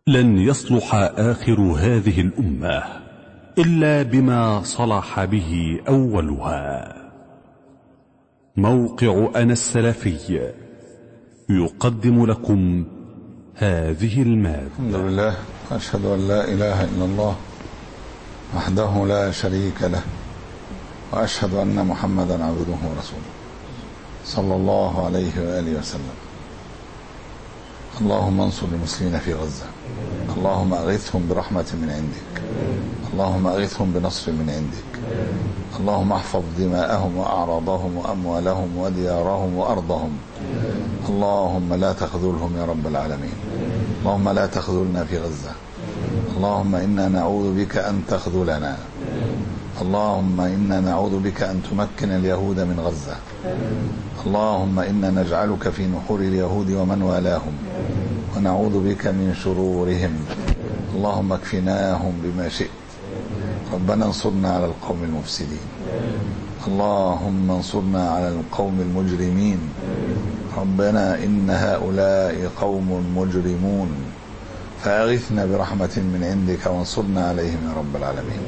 لن يصلح آخر هذه الأمة إلا بما صلح به أولها موقع أنا السلفي يقدم لكم هذه الحمد المادة لله أشهد أن لا إله إلا الله وحده لا شريك له وأشهد أن محمدا عبده ورسوله صلى الله عليه وآله وسلم اللهم انصر المسلمين في غزة اللهم أغثهم برحمة من عندك اللهم أغثهم بنصر من عندك اللهم احفظ دماءهم وأعراضهم وأموالهم وديارهم وأرضهم اللهم لا تخذلهم يا رب العالمين اللهم لا تخذلنا في غزة اللهم إنا نعوذ بك أن تخذلنا اللهم إنا نعوذ بك أن تمكن اليهود من غزة اللهم إنا نجعلك في نحور اليهود ومن والاهم ونعوذ بك من شرورهم اللهم اكفناهم بما شئت ربنا انصرنا على القوم المفسدين اللهم انصرنا على القوم المجرمين ربنا إن هؤلاء قوم مجرمون فأغثنا برحمة من عندك وانصرنا عليهم يا رب العالمين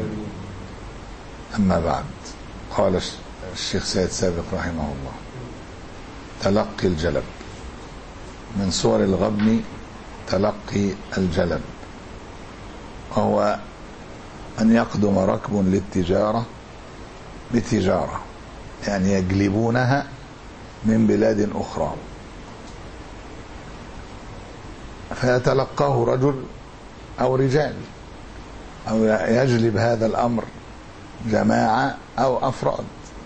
أما بعد قال الشيخ سيد سابق رحمه الله تلقي الجلب من صور الغبن تلقي الجلب وهو أن يقدم ركب للتجارة بتجارة يعني يجلبونها من بلاد أخرى فيتلقاه رجل أو رجال أو يجلب هذا الأمر جماعة أو أفراد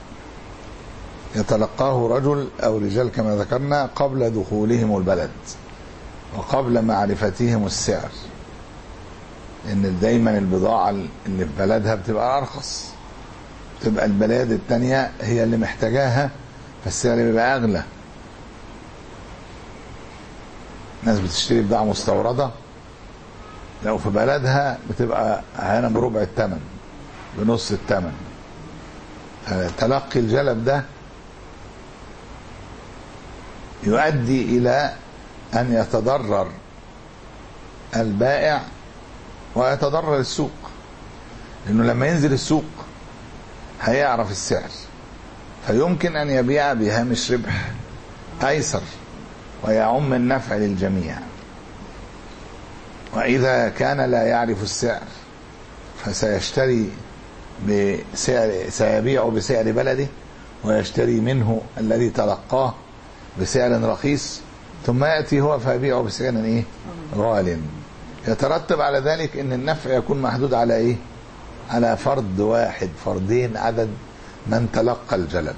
يتلقاه رجل أو رجال كما ذكرنا قبل دخولهم البلد وقبل معرفتهم السعر إن دايما البضاعة اللي في بلدها بتبقى أرخص تبقى البلاد التانية هي اللي محتاجاها فالسعر بيبقى أغلى ناس بتشتري بضاعة مستوردة لو في بلدها بتبقى أحيانا بربع الثمن بنص الثمن تلقي الجلب ده يؤدي إلى أن يتضرر البائع ويتضرر السوق لأنه لما ينزل السوق هيعرف السعر فيمكن أن يبيع بهامش ربح أيسر ويعم النفع للجميع وإذا كان لا يعرف السعر فسيشتري بسعر سيبيع بسعر بلده ويشتري منه الذي تلقاه بسعر رخيص ثم يأتي هو فيبيعه بسعر ايه غال يترتب على ذلك ان النفع يكون محدود على ايه على فرد واحد فردين عدد من تلقى الجلب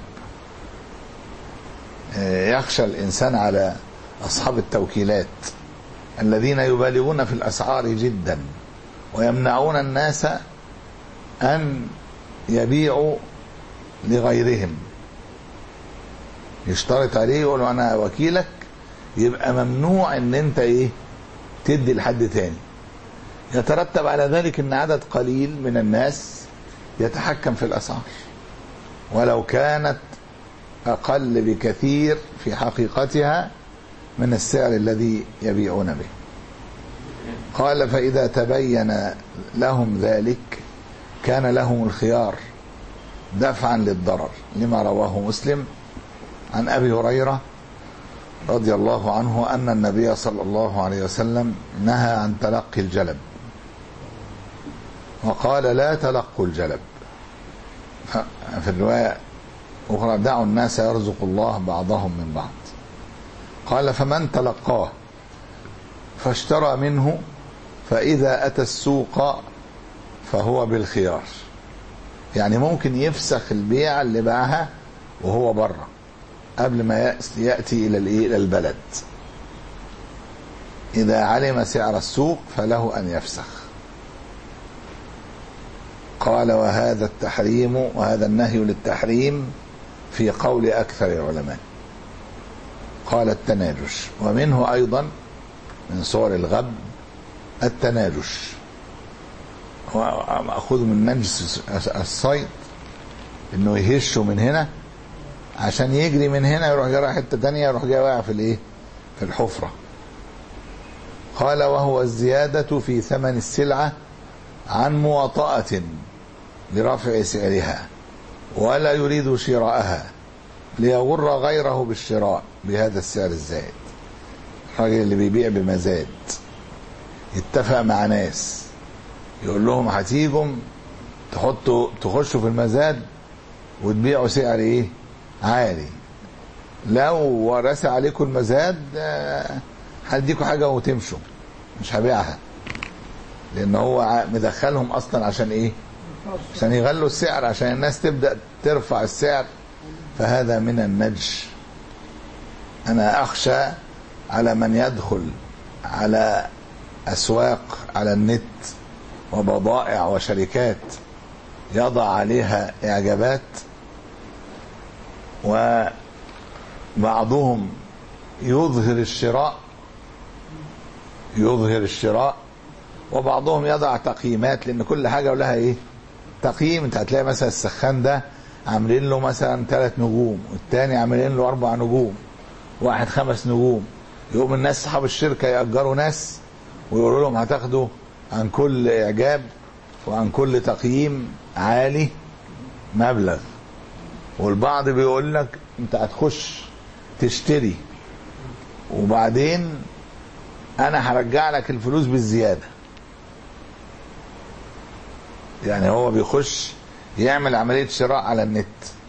يخشى الإنسان على أصحاب التوكيلات الذين يبالغون في الأسعار جدا ويمنعون الناس أن يبيعوا لغيرهم يشترط عليه يقول له أنا وكيلك يبقى ممنوع أن أنت إيه تدي لحد تاني يترتب على ذلك أن عدد قليل من الناس يتحكم في الأسعار ولو كانت أقل بكثير في حقيقتها من السعر الذي يبيعون به قال فإذا تبين لهم ذلك كان لهم الخيار دفعا للضرر لما رواه مسلم عن أبي هريرة رضي الله عنه أن النبي صلى الله عليه وسلم نهى عن تلقي الجلب وقال لا تلقوا الجلب في الرواية أخرى دعوا الناس يرزق الله بعضهم من بعض قال فمن تلقاه فاشترى منه فإذا أتى السوق فهو بالخيار يعني ممكن يفسخ البيع اللي باعها وهو بره قبل ما يأتي إلى إلى البلد إذا علم سعر السوق فله أن يفسخ قال وهذا التحريم وهذا النهي للتحريم في قول أكثر العلماء قال التناجش ومنه أيضا من صور الغب التناجش مأخوذ من نجس الصيد انه يهشه من هنا عشان يجري من هنا يروح جاي رايح حته ثانيه يروح جاي واقع في الايه في الحفره قال وهو الزيادة في ثمن السلعة عن مواطأة لرفع سعرها ولا يريد شراءها ليغر غيره بالشراء بهذا السعر الزائد الراجل اللي بيبيع بمزاد يتفق مع ناس يقول لهم هتيجوا تحطوا تخشوا في المزاد وتبيعوا سعر ايه عالي لو ورث عليكم المزاد هديكم حاجه وتمشوا مش هبيعها لان هو مدخلهم اصلا عشان ايه عشان يغلوا السعر عشان الناس تبدا ترفع السعر فهذا من النجش انا اخشى على من يدخل على اسواق على النت وبضائع وشركات يضع عليها اعجابات وبعضهم يظهر الشراء يظهر الشراء وبعضهم يضع تقييمات لان كل حاجه ولها ايه تقييم انت هتلاقي مثلا السخان ده عاملين له مثلا ثلاث نجوم والتاني عاملين له اربع نجوم واحد خمس نجوم يقوم الناس اصحاب الشركه ياجروا ناس ويقولوا لهم هتاخدوا عن كل اعجاب وعن كل تقييم عالي مبلغ والبعض بيقول لك انت هتخش تشتري وبعدين انا هرجع لك الفلوس بالزياده يعني هو بيخش يعمل عمليه شراء على النت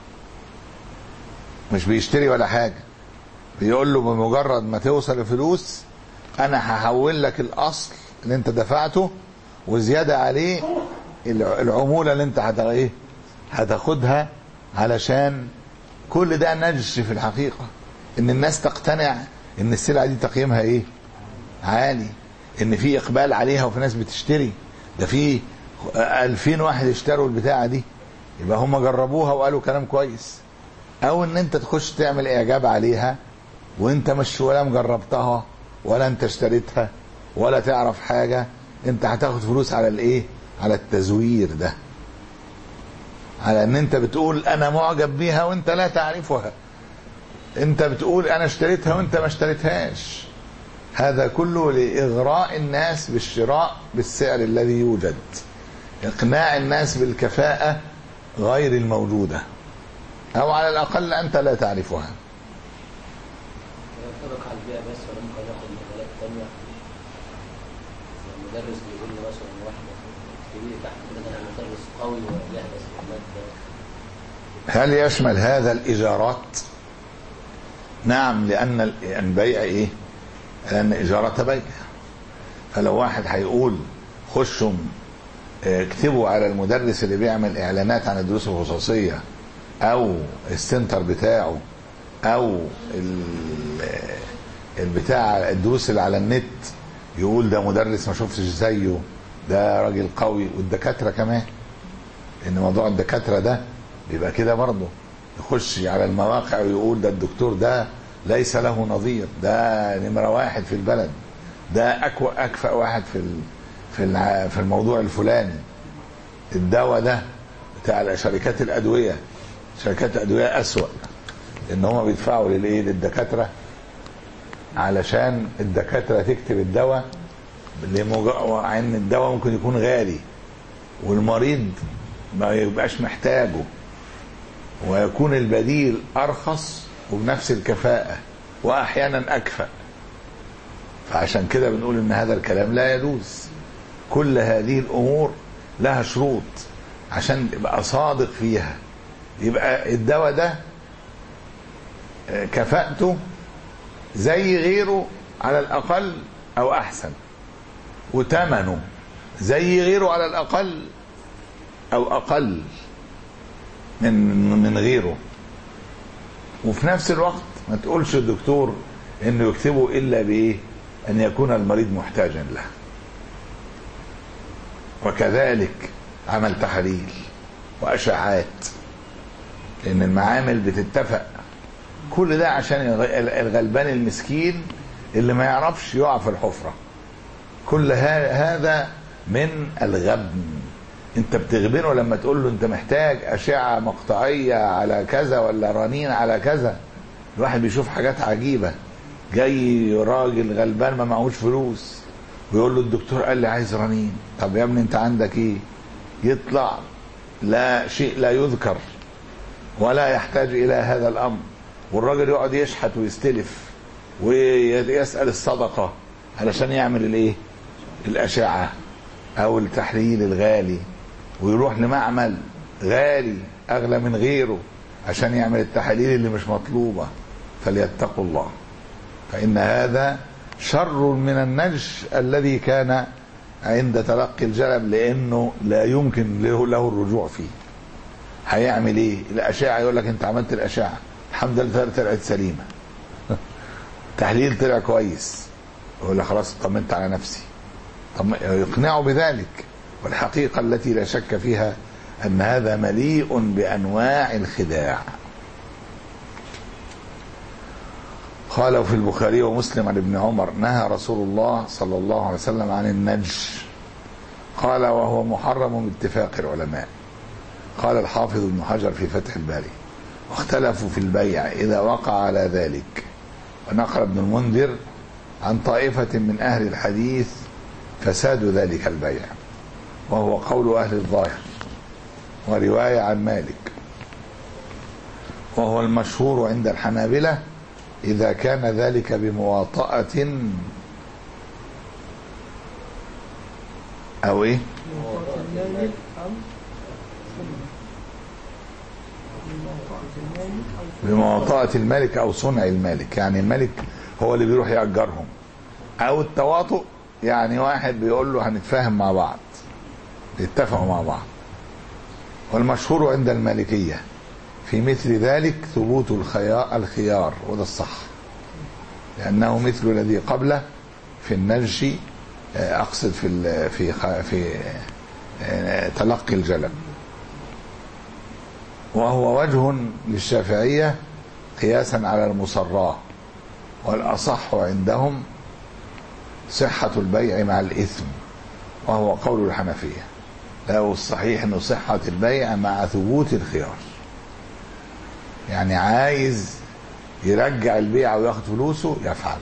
مش بيشتري ولا حاجه بيقول له بمجرد ما توصل الفلوس انا هحول لك الاصل اللي انت دفعته وزياده عليه العموله اللي انت ايه هتاخدها علشان كل ده نجش في الحقيقه ان الناس تقتنع ان السلعه دي تقييمها ايه عالي ان في اقبال عليها وفي ناس بتشتري ده في ألفين واحد اشتروا البتاعه دي يبقى هم جربوها وقالوا كلام كويس او ان انت تخش تعمل اعجاب عليها وانت مش ولا مجربتها ولا انت اشتريتها ولا تعرف حاجه انت هتاخد فلوس على الايه على التزوير ده على ان انت بتقول انا معجب بيها وانت لا تعرفها انت بتقول انا اشتريتها وانت ما اشتريتهاش هذا كله لاغراء الناس بالشراء بالسعر الذي يوجد اقناع الناس بالكفاءه غير الموجوده او على الاقل انت لا تعرفها ينطبق على البيع بس ولا ممكن ياخد مجالات تانية المدرس بيقول لي مثلا واحدة تجيلي تحت كده ده انا مدرس قوي ويهبس المادة هل يشمل هذا الايجارات نعم لان البيع ايه لان اجارة بيع فلو واحد هيقول خشوا اكتبوا على المدرس اللي بيعمل اعلانات عن الدروس الخصوصيه او السنتر بتاعه او البتاع الدروس اللي على النت يقول ده مدرس ما شفتش زيه ده راجل قوي والدكاتره كمان ان موضوع الدكاتره ده بيبقى كده برضه يخش على المواقع ويقول ده الدكتور ده ليس له نظير ده نمره واحد في البلد ده اكوى اكفأ واحد في في في الموضوع الفلاني الدواء ده بتاع شركات الادويه شركات الادويه اسوأ ان هم بيدفعوا للايه للدكاتره علشان الدكاتره تكتب الدواء مع ان الدواء ممكن يكون غالي والمريض ما يبقاش محتاجه ويكون البديل ارخص وبنفس الكفاءه واحيانا اكفأ فعشان كده بنقول ان هذا الكلام لا يجوز كل هذه الامور لها شروط عشان تبقى صادق فيها يبقى الدواء ده كفاءته زي غيره على الاقل او احسن وثمنه زي غيره على الاقل او اقل من من غيره وفي نفس الوقت ما تقولش الدكتور انه يكتبه الا بايه ان يكون المريض محتاجا له وكذلك عمل تحاليل واشعاعات لان المعامل بتتفق كل ده عشان الغلبان المسكين اللي ما يعرفش يقع في الحفرة كل هذا من الغبن انت بتغبنه لما تقول له انت محتاج اشعة مقطعية على كذا ولا رنين على كذا الواحد بيشوف حاجات عجيبة جاي راجل غلبان ما معهوش فلوس ويقول له الدكتور قال لي عايز رنين طب يا ابني انت عندك ايه يطلع لا شيء لا يذكر ولا يحتاج الى هذا الامر والراجل يقعد يشحت ويستلف ويسال الصدقه علشان يعمل الايه الاشعه او التحليل الغالي ويروح لمعمل غالي اغلى من غيره عشان يعمل التحاليل اللي مش مطلوبه فليتقوا الله فان هذا شر من النجش الذي كان عند تلقي الجلب لانه لا يمكن له, له الرجوع فيه هيعمل ايه الاشعه يقول لك انت عملت الاشعه الحمد لله طلعت سليمه تحليل طلع كويس يقول لك خلاص اطمنت على نفسي طب يقنعه بذلك والحقيقه التي لا شك فيها ان هذا مليء بانواع الخداع قال في البخاري ومسلم عن ابن عمر نهى رسول الله صلى الله عليه وسلم عن النجش قال وهو محرم باتفاق العلماء قال الحافظ ابن حجر في فتح الباري واختلفوا في البيع إذا وقع على ذلك ونقل ابن المنذر عن طائفة من أهل الحديث فساد ذلك البيع وهو قول أهل الظاهر ورواية عن مالك وهو المشهور عند الحنابلة إذا كان ذلك بمواطأة أو إيه؟ بمواطأة الملك أو صنع الملك يعني الملك هو اللي بيروح يأجرهم أو التواطؤ يعني واحد بيقول له هنتفاهم مع بعض يتفقوا مع بعض والمشهور عند المالكية في مثل ذلك ثبوت الخيار, الخيار وده الصح لأنه مثل الذي قبله في النجش أقصد في في في تلقي الجلب وهو وجه للشافعية قياسا على المصراه والأصح عندهم صحة البيع مع الإثم وهو قول الحنفية لا الصحيح أنه صحة البيع مع ثبوت الخيار يعني عايز يرجع البيع وياخد فلوسه يفعل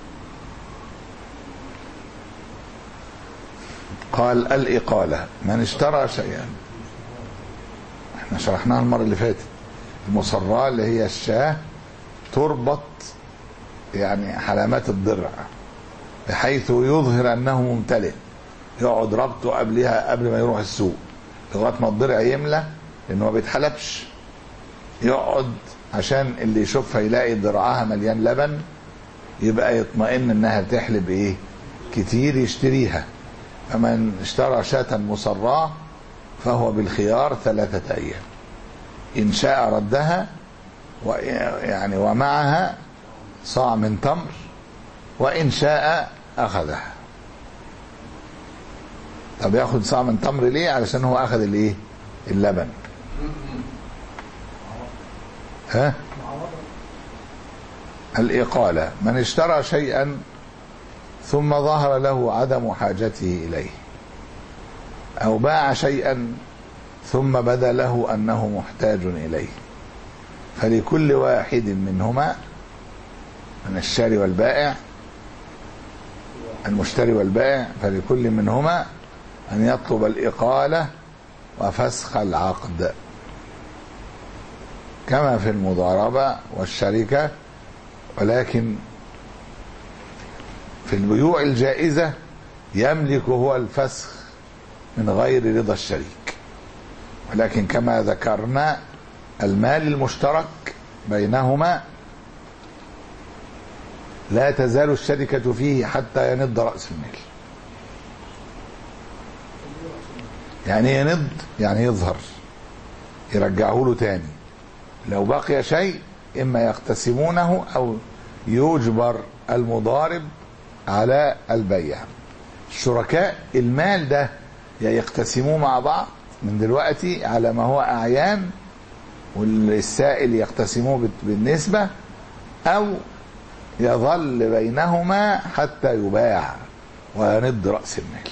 قال الإقالة من اشترى شيئا احنا شرحناها المرة اللي فاتت المصراة اللي هي الشاة تربط يعني حلامات الضرع بحيث يظهر انه ممتلئ يقعد ربطه قبلها قبل ما يروح السوق لغايه ما الضرع يملى لانه ما بيتحلبش يقعد عشان اللي يشوفها يلاقي ضرعها مليان لبن يبقى يطمئن انها بتحلب ايه كتير يشتريها فمن اشترى شاة مصراة فهو بالخيار ثلاثة أيام إن شاء ردها يعني ومعها صاع من تمر وإن شاء أخذها طب ياخد صاع من تمر ليه علشان هو أخذ الإيه اللبن ها الإقالة من اشترى شيئا ثم ظهر له عدم حاجته إليه أو باع شيئا ثم بدا له أنه محتاج إليه فلكل واحد منهما من الشاري والبائع المشتري والبائع فلكل منهما أن يطلب الإقالة وفسخ العقد كما في المضاربة والشركة ولكن في البيوع الجائزة يملك هو الفسخ من غير رضا الشريك ولكن كما ذكرنا المال المشترك بينهما لا تزال الشركة فيه حتى ينض رأس المال يعني ينض يعني يظهر يرجعه له تاني لو بقي شيء إما يقتسمونه أو يجبر المضارب على البيع الشركاء المال ده يا يقتسموه مع بعض من دلوقتي على ما هو أعيان والسائل يقتسموه بالنسبة أو يظل بينهما حتى يباع ويند رأس المال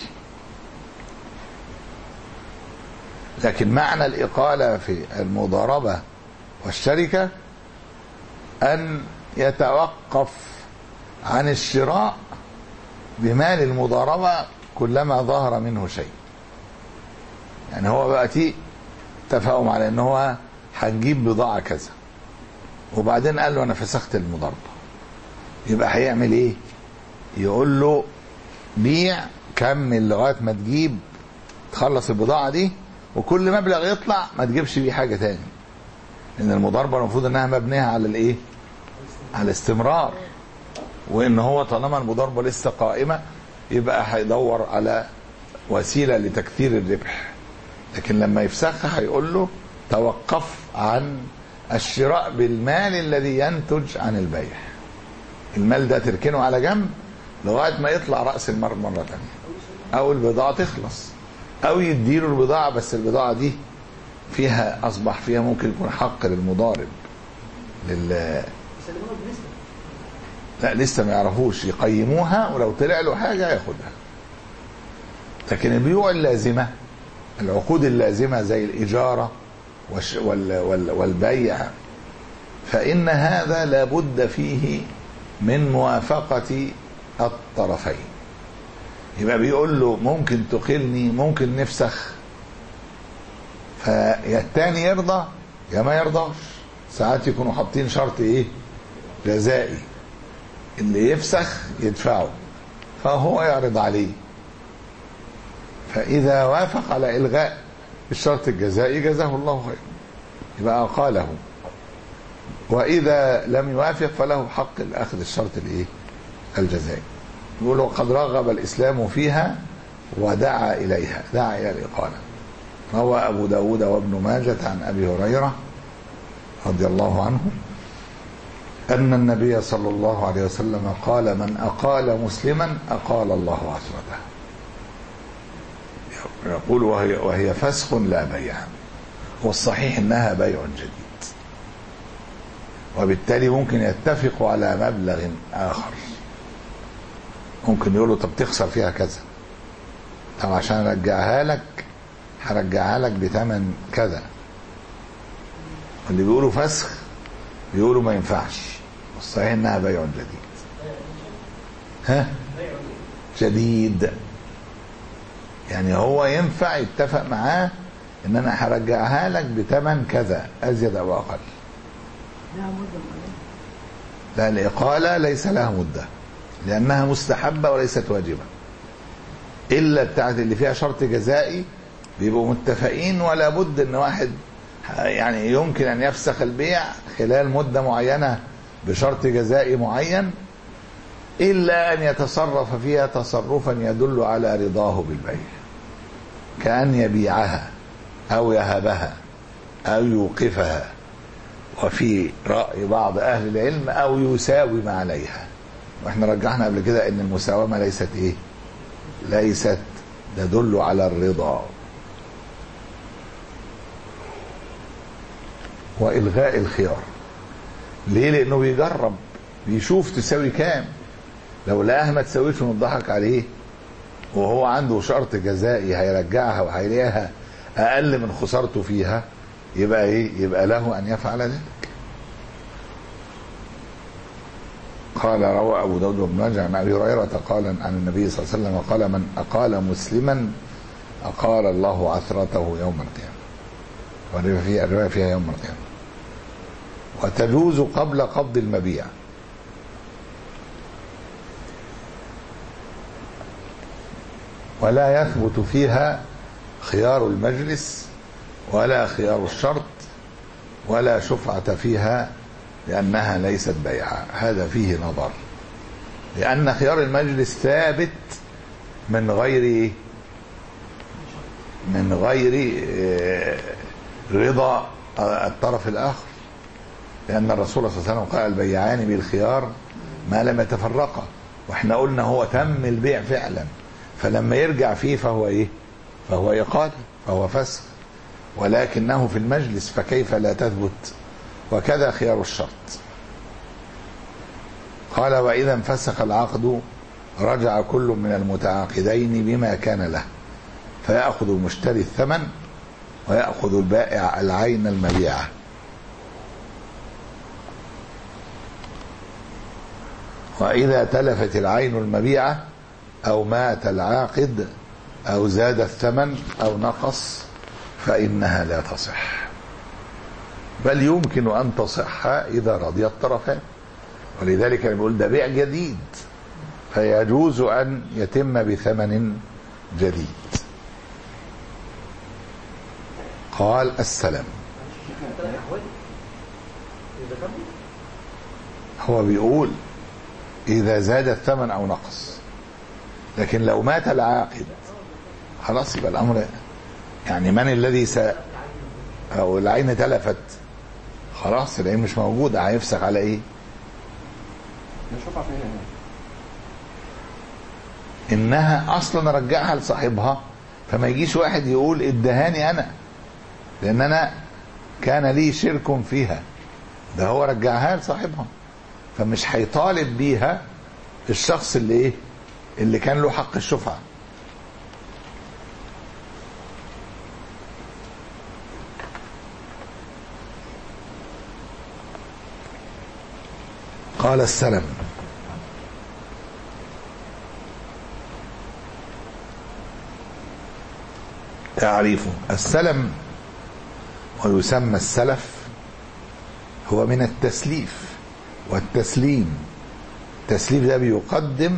لكن معنى الإقالة في المضاربة والشركة أن يتوقف عن الشراء بمال المضاربة كلما ظهر منه شيء يعني هو بقى تي اتفقوا على ان هو هنجيب بضاعة كذا وبعدين قال له انا فسخت المضاربة يبقى هيعمل ايه يقول له بيع كمل لغاية ما تجيب تخلص البضاعة دي وكل مبلغ يطلع ما تجيبش بيه حاجة تاني لان المضاربة المفروض انها مبنية على الايه على الاستمرار وان هو طالما المضاربة لسه قائمة يبقى هيدور على وسيلة لتكثير الربح لكن لما يفسخها هيقول له توقف عن الشراء بالمال الذي ينتج عن البيع المال ده تركنه على جنب لغاية ما يطلع رأس المال مرة تانية أو البضاعة تخلص أو يديله البضاعة بس البضاعة دي فيها أصبح فيها ممكن يكون حق للمضارب لل يسلموها بنسبه لا لسه ما يعرفوش يقيموها ولو طلع له حاجة ياخدها لكن البيوع اللازمة العقود اللازمة زي الإجارة والش- وال- وال- والبيع فإن هذا لابد فيه من موافقة الطرفين يبقى بيقول له ممكن تقلني ممكن نفسخ فيا التاني يرضى يا ما يرضاش ساعات يكونوا حاطين شرط ايه جزائي اللي يفسخ يدفعه فهو يعرض عليه فإذا وافق على إلغاء الشرط الجزائي جزاه الله خيرا يبقى قاله وإذا لم يوافق فله حق الأخذ الشرط الإيه الجزائي يقول وقد رغب الإسلام فيها ودعا إليها دعا إلى الإقالة روى أبو داود وابن ماجة عن أبي هريرة رضي الله عنه أن النبي صلى الله عليه وسلم قال من أقال مسلما أقال الله عثرته يقول وهي, وهي فسخ لا بيع والصحيح انها بيع جديد وبالتالي ممكن يتفقوا على مبلغ اخر ممكن يقولوا طب تخسر فيها كذا طب عشان ارجعها لك هرجعها لك بثمن كذا اللي بيقولوا فسخ بيقولوا ما ينفعش والصحيح انها بيع جديد ها جديد يعني هو ينفع يتفق معاه ان انا هرجعها لك بثمن كذا ازيد او اقل لها مدة معينة لا الاقاله ليس لها مده لانها مستحبه وليست واجبه الا بتاعت اللي فيها شرط جزائي بيبقوا متفقين ولا بد ان واحد يعني يمكن ان يفسخ البيع خلال مده معينه بشرط جزائي معين الا ان يتصرف فيها تصرفا يدل على رضاه بالبيع كأن يبيعها أو يهبها أو يوقفها وفي رأي بعض أهل العلم أو يساوم عليها واحنا رجحنا قبل كده ان المساومة ليست ايه ليست تدل على الرضا وإلغاء الخيار ليه لأنه بيجرب بيشوف تساوي كام لو لقاها ما تساويش ونضحك عليه وهو عنده شرط جزائي هيرجعها وهيلاقيها اقل من خسارته فيها يبقى ايه يبقى له ان يفعل ذلك قال روى ابو داود بن ماجه عن ابي هريره قال عن النبي صلى الله عليه وسلم قال من اقال مسلما اقال الله عثرته يوم القيامه والروايه فيها الروايه فيها يوم القيامه وتجوز قبل قبض المبيع ولا يثبت فيها خيار المجلس ولا خيار الشرط ولا شفعة فيها لأنها ليست بيعة هذا فيه نظر لأن خيار المجلس ثابت من غير من غير آه، رضا الطرف الآخر لأن الرسول صلى الله عليه وسلم قال البيعان بالخيار ما لم يتفرقا واحنا قلنا هو تم البيع فعلا فلما يرجع فيه فهو ايه فهو إقالة فهو فسخ ولكنه في المجلس فكيف لا تثبت وكذا خيار الشرط قال وإذا انفسخ العقد رجع كل من المتعاقدين بما كان له فيأخذ المشتري الثمن ويأخذ البائع العين المبيعة وإذا تلفت العين المبيعة أو مات العاقد أو زاد الثمن أو نقص فإنها لا تصح بل يمكن أن تصح إذا رضي الطرفان ولذلك نقول ده بيع جديد فيجوز أن يتم بثمن جديد قال السلام هو بيقول إذا زاد الثمن أو نقص لكن لو مات العاقد خلاص يبقى الأمر يعني من الذي س أو العين تلفت خلاص العين مش موجودة هيفسخ على إيه؟ نشوفها فين هنا إنها أصلا رجعها لصاحبها فما يجيش واحد يقول ادهاني أنا لأن أنا كان لي شرك فيها ده هو رجعها لصاحبها فمش هيطالب بيها الشخص اللي ايه اللي كان له حق الشفعة قال السلم تعريفه السلم ويسمى السلف هو من التسليف والتسليم التسليف ده بيقدم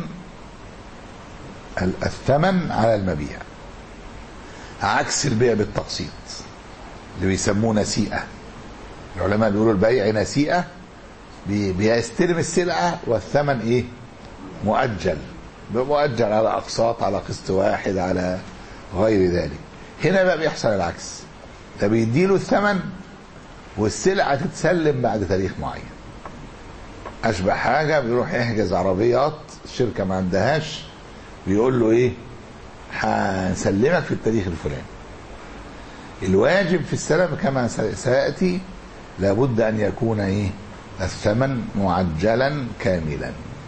الثمن على المبيع عكس البيع بالتقسيط اللي بيسموه نسيئة العلماء بيقولوا البيع نسيئة بي- بيستلم السلعة والثمن ايه مؤجل مؤجل على أقساط على قسط واحد على غير ذلك هنا بقى بيحصل العكس ده بيديله الثمن والسلعة تتسلم بعد تاريخ معين أشبه حاجة بيروح يحجز عربيات الشركة ما عندهاش بيقول له إيه هنسلمك في التاريخ الفلاني الواجب في السلم كما سيأتي لابد أن يكون إيه الثمن معجلا كاملا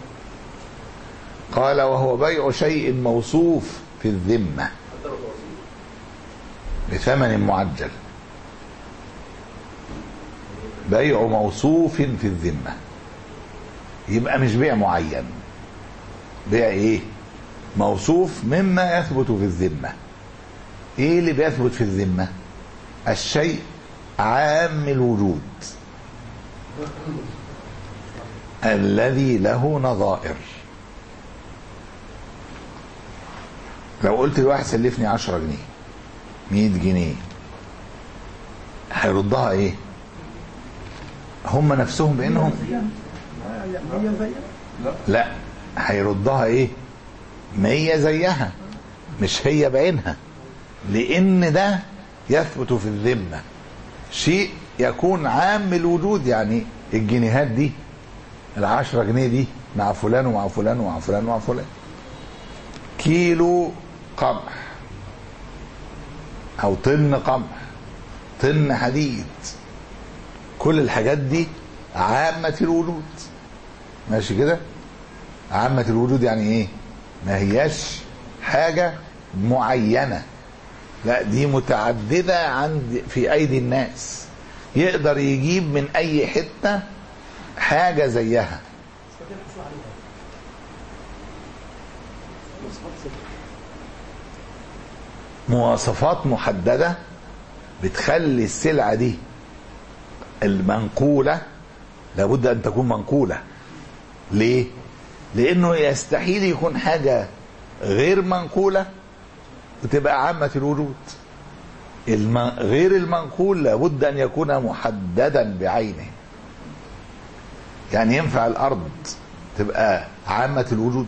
قال وهو بيع شيء موصوف في الذمة بثمن معجل بيع موصوف في الذمة يبقى مش بيع معين بيع ايه موصوف مما يثبت في الذمة ايه اللي بيثبت في الذمة الشيء عام الوجود الذي له نظائر لو قلت لواحد سلفني عشرة جنيه مية جنيه هيردها ايه هم نفسهم بانهم هي زي لا هيردها ايه مية زيها مش هي بعينها لان ده يثبت في الذمة شيء يكون عام الوجود يعني الجنيهات دي العشرة جنيه دي مع فلان ومع فلان ومع فلان ومع فلان كيلو قمح او طن قمح طن حديد كل الحاجات دي عامة الوجود ماشي كده عامة الوجود يعني ايه ما هياش حاجة معينة لا دي متعددة عند في ايدي الناس يقدر يجيب من اي حتة حاجة زيها مواصفات محددة بتخلي السلعة دي المنقولة لابد أن تكون منقولة ليه؟ لأنه يستحيل يكون حاجة غير منقولة وتبقى عامة الوجود الم... غير المنقول لابد أن يكون محددا بعينه يعني ينفع الأرض تبقى عامة الوجود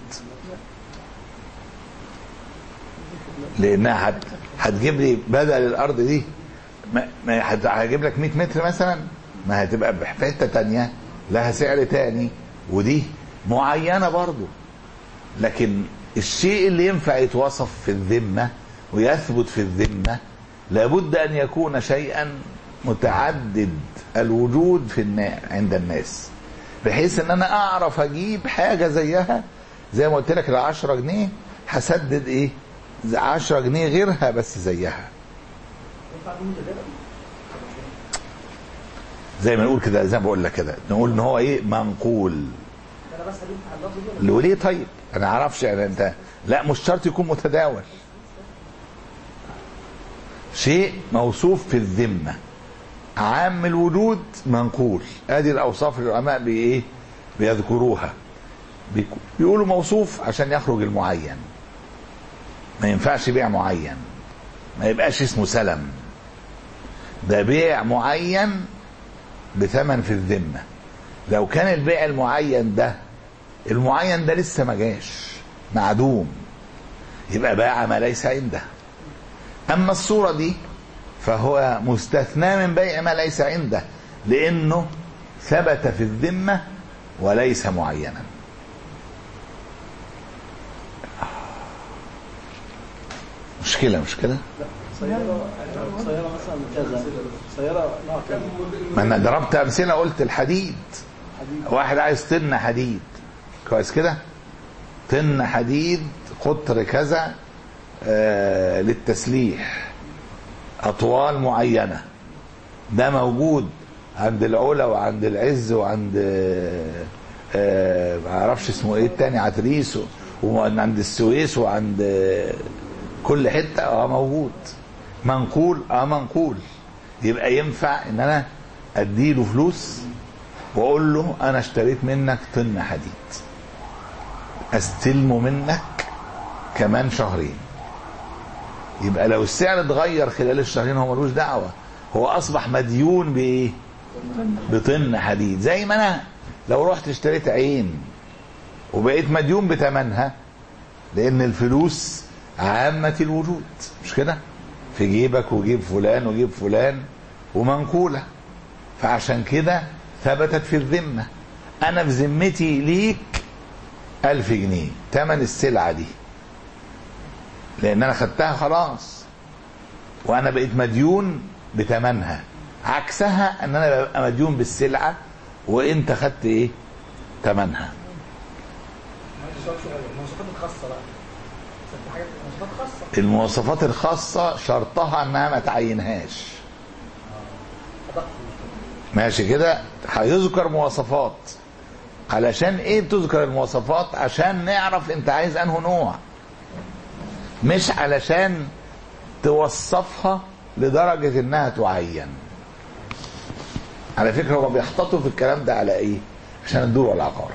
لأنها هت... هتجيب لي بدل الأرض دي ما ما هت- هجيب لك 100 متر مثلا ما هتبقى في حته تانية لها سعر تاني ودي معينه برضو لكن الشيء اللي ينفع يتوصف في الذمه ويثبت في الذمه لابد ان يكون شيئا متعدد الوجود في النا... عند الناس بحيث ان انا اعرف اجيب حاجه زيها زي ما قلت لك ال 10 جنيه هسدد ايه 10 جنيه غيرها بس زيها زي ما نقول كده زي ما بقول لك كده نقول ان هو ايه منقول انا بس هجيب على اللفظ دي اللي هو ليه طيب انا اعرفش يعني انت لا مش شرط يكون متداول شيء موصوف في الذمة عام الوجود منقول ادي الاوصاف اللي العلماء بايه بيذكروها بيك- بيقولوا موصوف عشان يخرج المعين ما ينفعش بيع معين ما يبقاش اسمه سلم ده بيع معين بثمن في الذمة لو كان البيع المعين ده المعين ده لسه ما جاش معدوم يبقى باع ما ليس عنده اما الصورة دي فهو مستثنى من بيع ما ليس عنده لانه ثبت في الذمة وليس معينا مشكلة مشكلة سيارة سيارة مثلا كذا سيارة نوع كذا ما انا ضربت امثله قلت الحديد واحد عايز طن حديد كويس كده طن حديد قطر كذا آه للتسليح اطوال معينه ده موجود عند العلا وعند العز وعند آه، آه ما اعرفش اسمه ايه التاني عتريس وعند السويس وعند آه، كل حته اه موجود منقول اه منقول يبقى ينفع ان انا اديله فلوس واقول له انا اشتريت منك طن حديد استلمه منك كمان شهرين يبقى لو السعر اتغير خلال الشهرين هو ملوش دعوه هو اصبح مديون بايه بطن حديد زي ما انا لو رحت اشتريت عين وبقيت مديون بثمنها لان الفلوس عامة الوجود مش كده في جيبك وجيب فلان وجيب فلان ومنقولة فعشان كده ثبتت في الذمة انا في ذمتي ليك ألف جنيه تمن السلعة دي لان انا خدتها خلاص وانا بقيت مديون بتمنها عكسها ان انا ببقى مديون بالسلعة وانت خدت ايه تمنها المواصفات الخاصة بقى ست حاجات مواصفات خاصة المواصفات الخاصة شرطها انها ما تعينهاش أدق ماشي كده هيذكر مواصفات علشان ايه بتذكر المواصفات عشان نعرف انت عايز انه نوع مش علشان توصفها لدرجة انها تعين على فكرة هو بيحتطوا في الكلام ده على ايه عشان الدور والعقار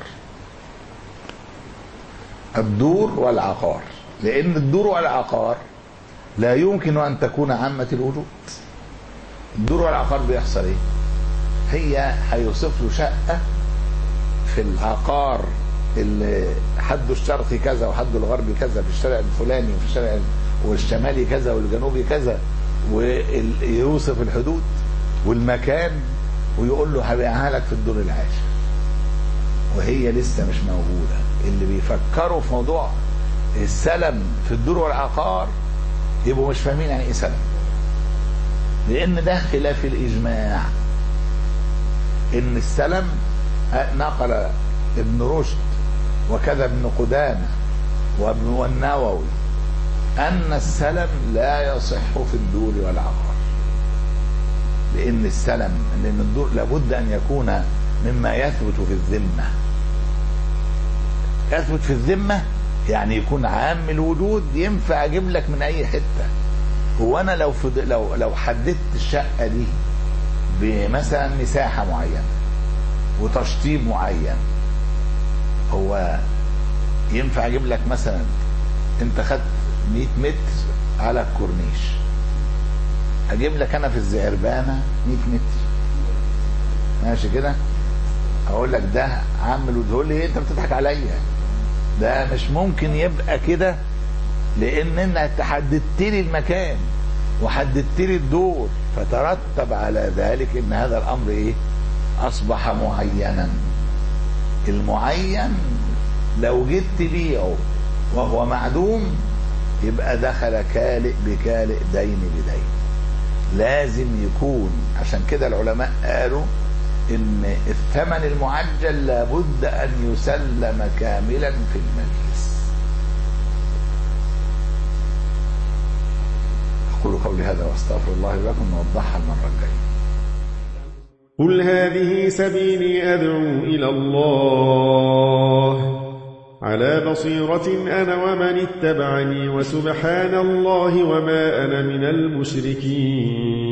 الدور والعقار لان الدور والعقار لا يمكن ان تكون عامة الوجود الدور والعقار بيحصل ايه هي هيوصف له شقة في العقار اللي حده الشرقي كذا وحده الغربي كذا في الشارع الفلاني وفي الشارع والشمالي كذا والجنوبي كذا ويوصف الحدود والمكان ويقول له هبيعها لك في الدور العاشر وهي لسه مش موجودة اللي بيفكروا في موضوع السلم في الدور والعقار يبقوا مش فاهمين يعني ايه سلم لان ده خلاف الاجماع ان السلم نقل ابن رشد وكذا ابن قدامه وابن والنووي ان السلم لا يصح في الدور والعقار لان السلم لان الدور لابد ان يكون مما يثبت في الذمه يثبت في الذمه يعني يكون عام الوجود ينفع اجيب لك من اي حته هو انا لو فض... لو لو حددت الشقه دي بمثلا مساحه معينه وتشطيب معين هو ينفع اجيب لك مثلا انت خدت 100 متر على الكورنيش اجيب لك انا في الزعربانه 100 متر ماشي كده اقول لك ده عامل تقول لي إيه انت بتضحك عليا ده مش ممكن يبقى كده لان انت حددت لي المكان وحددت لي الدور فترتب على ذلك ان هذا الامر ايه اصبح معينا المعين لو جيت تبيعه وهو معدوم يبقى دخل كالئ بكالئ دين بدين لازم يكون عشان كده العلماء قالوا ان الثمن المعجل لابد ان يسلم كاملا في المجلس اقول قولي هذا واستغفر الله لي ولكم نوضحها المره الجايه قل هذه سبيلي أدعو إلى الله على بصيرة أنا ومن اتبعني وسبحان الله وما أنا من المشركين